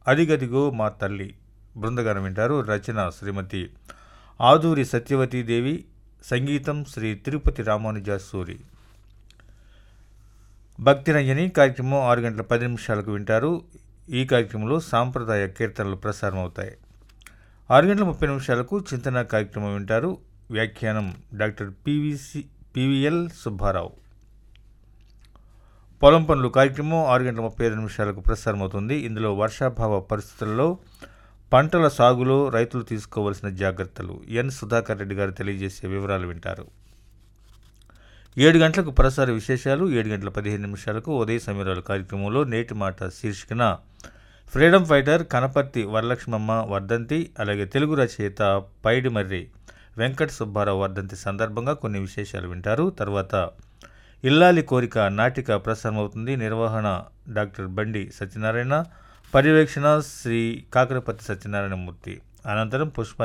అదిగదిగో మా తల్లి బృందగానం వింటారు రచన శ్రీమతి ఆదూరి సత్యవతీదేవి సంగీతం శ్రీ తిరుపతి రామానుజాసూరి భక్తిరంజని కార్యక్రమం ఆరు గంటల పది నిమిషాలకు వింటారు ఈ కార్యక్రమంలో సాంప్రదాయ కీర్తనలు ప్రసారం అవుతాయి ఆరు గంటల ముప్పై నిమిషాలకు చింతన కార్యక్రమం వింటారు వ్యాఖ్యానం డాక్టర్ పివిసి పివిఎల్ సుబ్బారావు పొలం పనులు కార్యక్రమం ఆరు గంటల ముప్పై ఐదు నిమిషాలకు ప్రసారం అవుతుంది ఇందులో వర్షాభావ పరిస్థితుల్లో పంటల సాగులో రైతులు తీసుకోవాల్సిన జాగ్రత్తలు ఎన్ సుధాకర్ రెడ్డి గారు తెలియజేసే వివరాలు వింటారు ఏడు గంటలకు ప్రసార విశేషాలు ఏడు గంటల పదిహేను నిమిషాలకు ఉదయ సమీరాలు కార్యక్రమంలో నేటి మాట శీర్షికన ఫ్రీడమ్ ఫైటర్ కనపర్తి వరలక్ష్మమ్మ వర్ధంతి అలాగే తెలుగు రచయిత పైడి మర్రి వెంకట సుబ్బారావు వర్ధంతి సందర్భంగా కొన్ని విశేషాలు వింటారు తర్వాత ఇల్లాలి కోరిక నాటిక ప్రసారం అవుతుంది నిర్వహణ డాక్టర్ బండి సత్యనారాయణ పర్యవేక్షణ శ్రీ కాకరపతి సత్యనారాయణమూర్తి అనంతరం పుష్ప